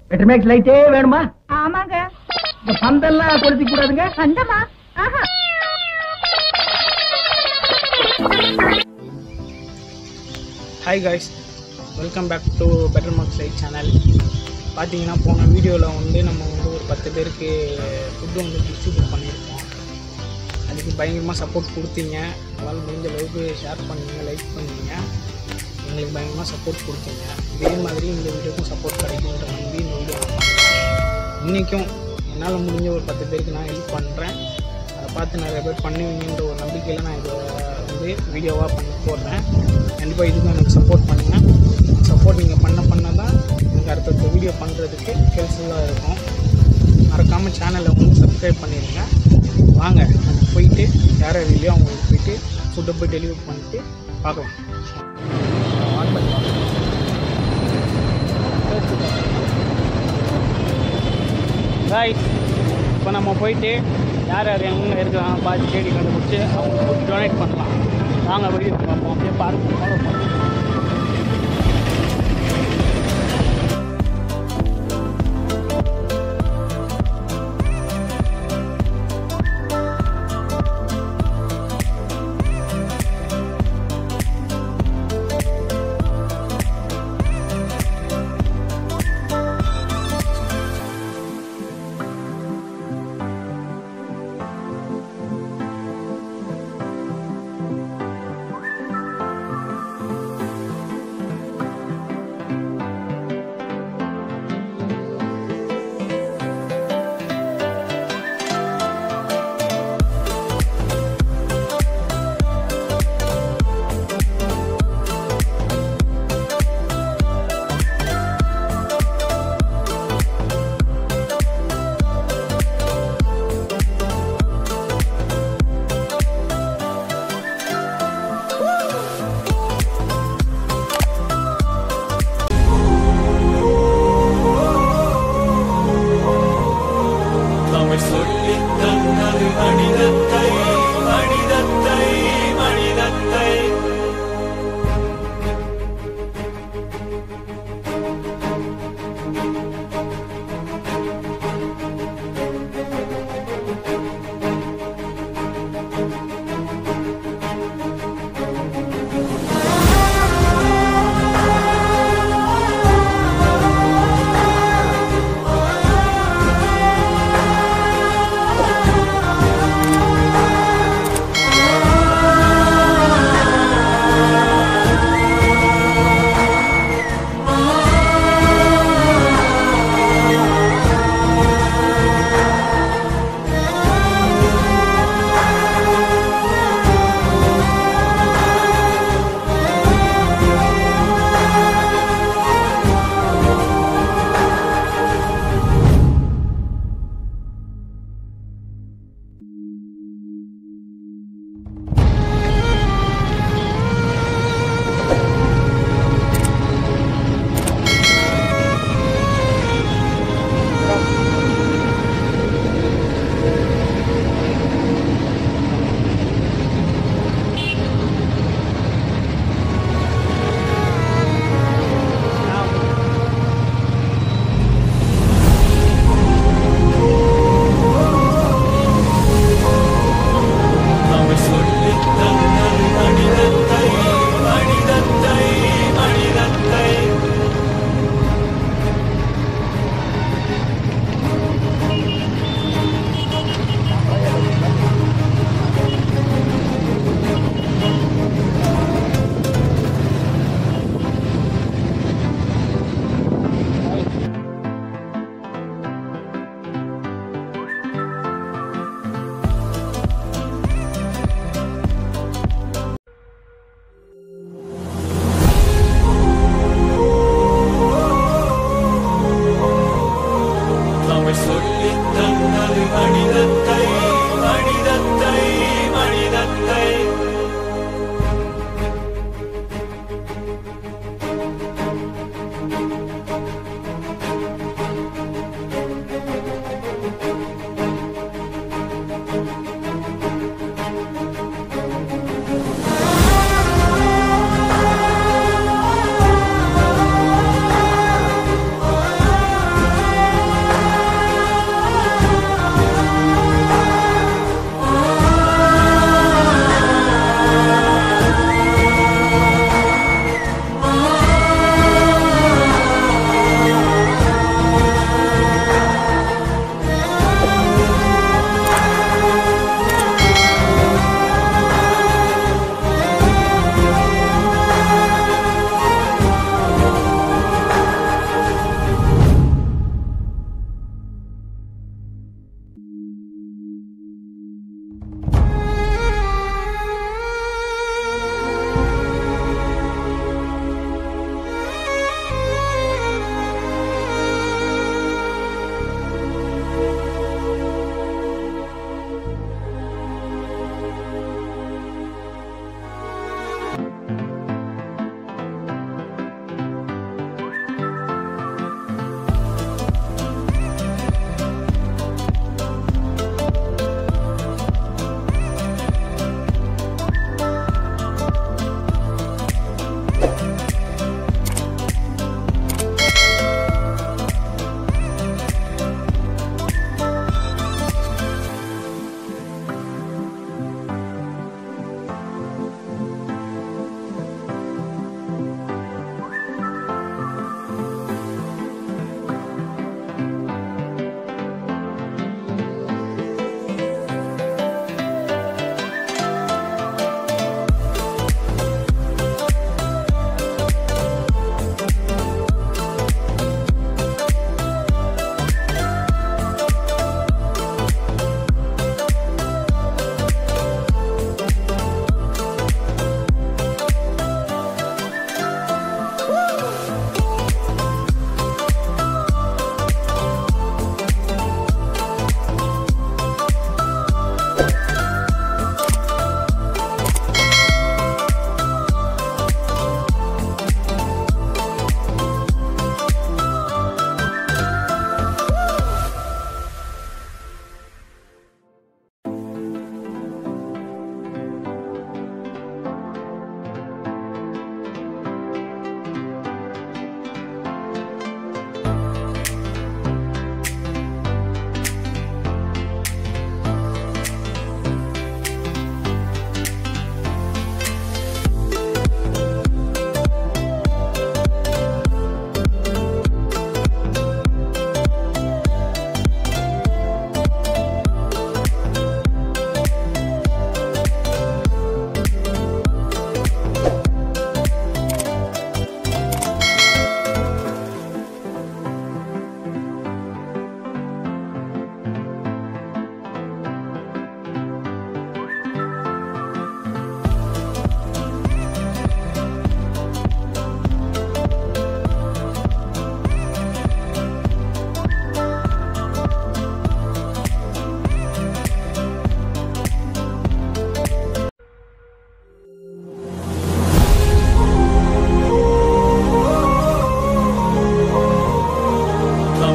Petromax லைட்டே வேணுமா ஆமாங்க இந்த பந்தெல்லாம் கொளுத்தி கூடாதுங்க வந்தமா ஆஹா hi guys welcome back to better marks light channel பார்த்தீங்கன்னா போன வீடியோவில் வந்து நம்ம வந்து ஒரு பத்து பேருக்கு ஃபுட்டு வந்து டிஸ்ட்ரிபியூட் பண்ணியிருக்கோம் அதுக்கு பயங்கரமாக சப்போர்ட் கொடுத்தீங்க உங்களால் முடிஞ்ச அளவுக்கு ஷேர் பண்ணீங்க லைக் பண்ணீங்க எங்களுக்கு பயங்கரமாக சப்போர்ட் கொடுத்தீங்க இதே மாதிரி இந்த வீடியோக்கும் சப்போர்ட் கிடைக்குன்ற நம்பி இந்த வீடியோ நான் பண்ணுறேன் இன்றைக்கும் என்னால் முடிஞ்ச ஒரு பத்து பேருக்கு நான் ஹெல்ப் பண்ணுறேன் அதை பார்த்து நிறைய பேர் பண்ணுவீங்கன்ற ஒரு நம்பிக்கையில் நான் இதை வந்து வீடியோவாக பண்ணி போடுறேன் கண்டிப்பாக இதுக்கும் எனக்கு சப்போர்ட் பண்ணுங்கள் சப்போர்ட் நீங்கள் பண்ண பண்ண தான் எனக்கு அடுத்தடுத்த வீடியோ பண்ணுறதுக்கு ஹெல்ப்ஃபுல்லாக இருக்கும் மறக்காமல் சேனலை வந்து சப்ஸ்கிரைப் பண்ணிடுங்க வாங்க நம்ம போயிட்டு யார் யார் இல்லையோ அவங்களுக்கு போயிட்டு ஃபுட்டை போய் டெலிவரி பண்ணிட்டு பார்க்கலாம் ஆன் பண்ணி பாய் இப்போ நம்ம போயிட்டு யார் யார் எங்கே இருக்கிறாங்க பார்த்து தேடி கண்டுபிடிச்சி அவங்களுக்கு டொனேட் பண்ணலாம் வாங்க வெளியே பார்ப்போம் அப்படியே பாருங்க ஃபாலோ பண்ணுவோம் தமிழ் சொல்லித் தந்தது மனிதத்தை மனிதத்தை மனிதத்தை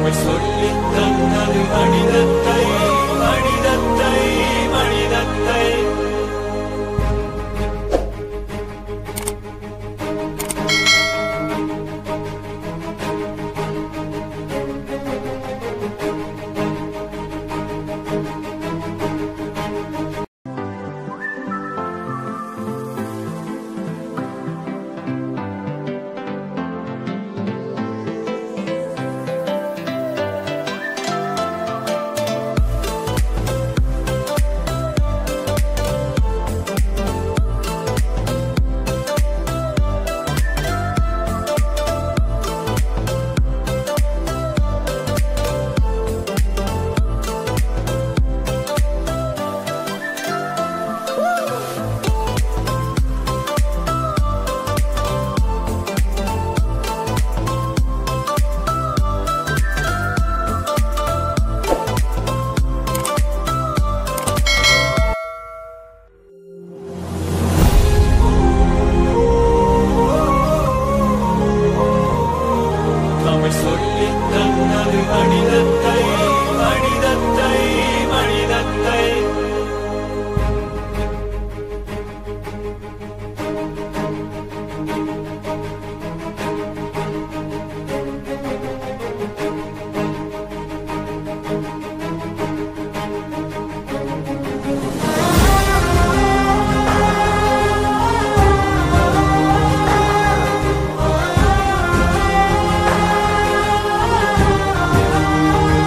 தமிழ் சொல்லித் தந்தது மனிதத்தை மனிதத்தை மனிதத்தை தமிழ் சொல்லித் தந்தது மனிதத்தை மனிதத்தை மனிதத்தை ஆ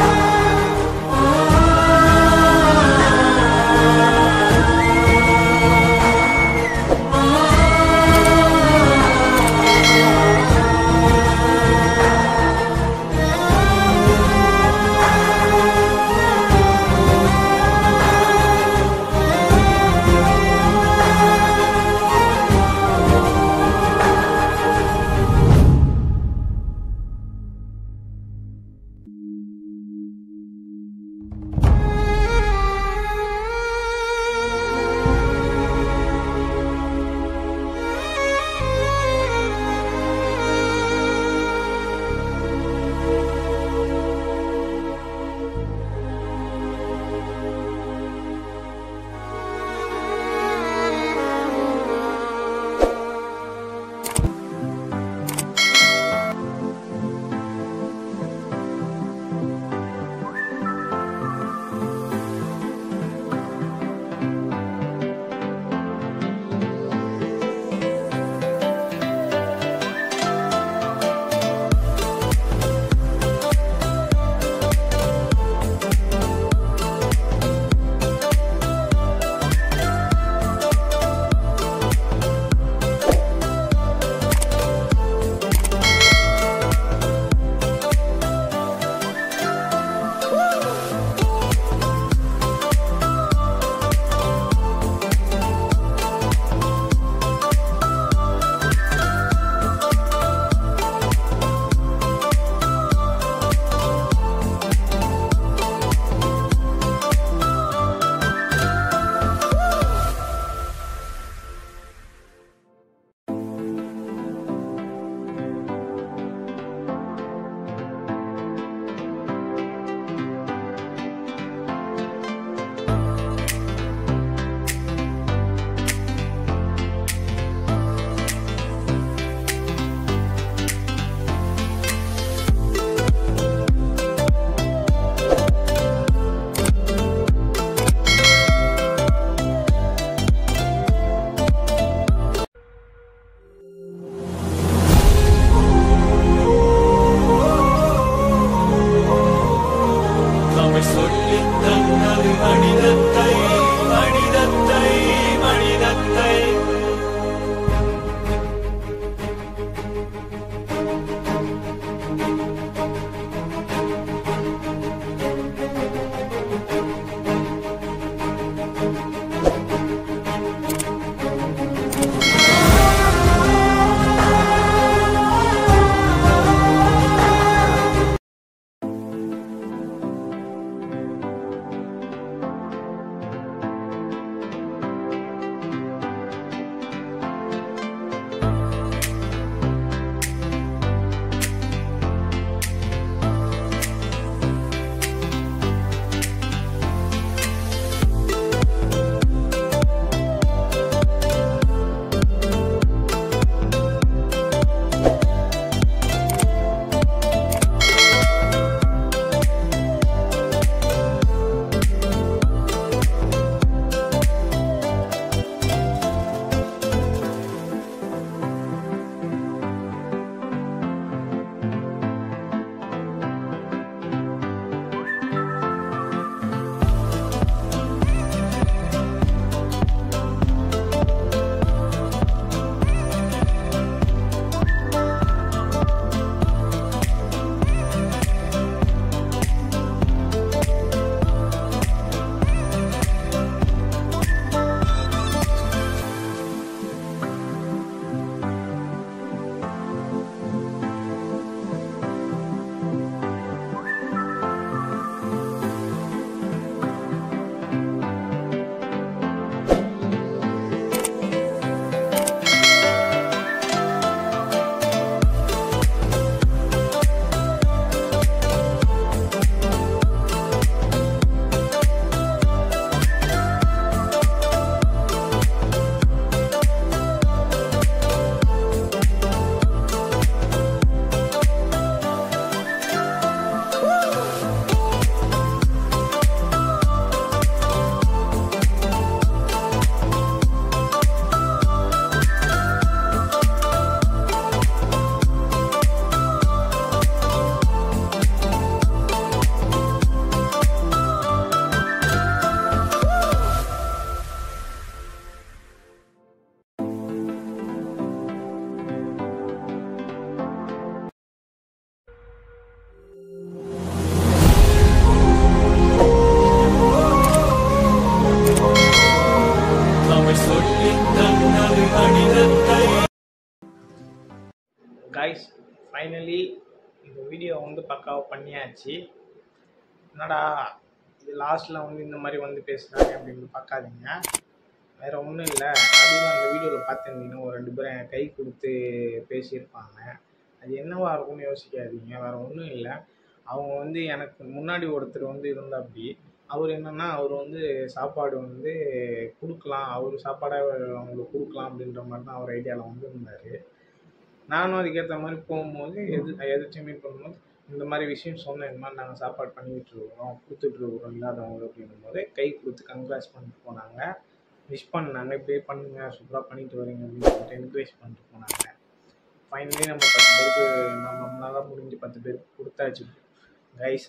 பண்ணியாச்சு என்னடா இது லாஸ்ட்டில் வந்து இந்த மாதிரி வந்து பேசுகிறாங்க அப்படின்னு பார்க்காதீங்க வேறு ஒன்றும் இல்லை அப்படின்னு அந்த வீடியோவில் பார்த்துருந்தீங்கன்னா ஒரு ரெண்டு பேரும் என் கை கொடுத்து பேசியிருப்பாங்க அது என்னவா இருக்கும்னு யோசிக்காதீங்க வேறு ஒன்றும் இல்லை அவங்க வந்து எனக்கு முன்னாடி ஒருத்தர் வந்து இருந்தாப்படி அவர் என்னன்னா அவர் வந்து சாப்பாடு வந்து கொடுக்கலாம் அவர் சாப்பாடாக அவங்களுக்கு கொடுக்கலாம் அப்படின்ற மாதிரி தான் அவர் ஐடியாவில் வந்து இருந்தார் நானும் அதுக்கேற்ற மாதிரி போகும்போது எது எதிர்த்து மீட் பண்ணும்போது இந்த மாதிரி விஷயம் சொன்னேன் இந்த மாதிரி நாங்கள் சாப்பாடு பண்ணிக்கிட்டு இருக்கிறோம் கொடுத்துட்ருக்குறோம் இல்லாதவங்க அப்படின்னும் போது கை கொடுத்து கங்க்ராஸ் பண்ணிட்டு போனாங்க விஷ் பண்ணாங்க இப்படியே பண்ணுங்க சூப்பராக பண்ணிட்டு வரீங்க அப்படின்னு சொல்லிட்டு என்கரேஜ் பண்ணிட்டு போனாங்க ஃபைனலி நம்ம பத்து பேருக்கு நம்ம நம்மளால முடிஞ்சு பத்து பேருக்கு கொடுத்தாச்சு கைஸ்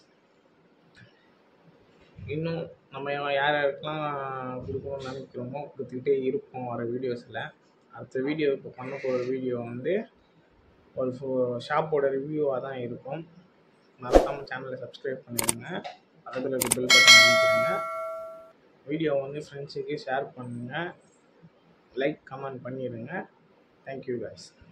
இன்னும் நம்ம யார் யாருக்கெல்லாம் கொடுக்கணும்னு நினைக்கிறோமோ கொடுத்துக்கிட்டே இருப்போம் வர வீடியோஸில் அடுத்த வீடியோ இப்போ பண்ண போகிற வீடியோ வந்து ஒரு ஷாப்போட ரிவ்யூவாக தான் இருக்கும் மறக்காமல் சேனலை சப்ஸ்கிரைப் பண்ணிடுங்க பக்கத்தில் இருக்க பெல் பட்டன் அமைக்கிறீங்க வீடியோ வந்து ஃப்ரெண்ட்ஸுக்கு ஷேர் பண்ணுங்கள் லைக் கமெண்ட் பண்ணிடுங்க தேங்க்யூ guys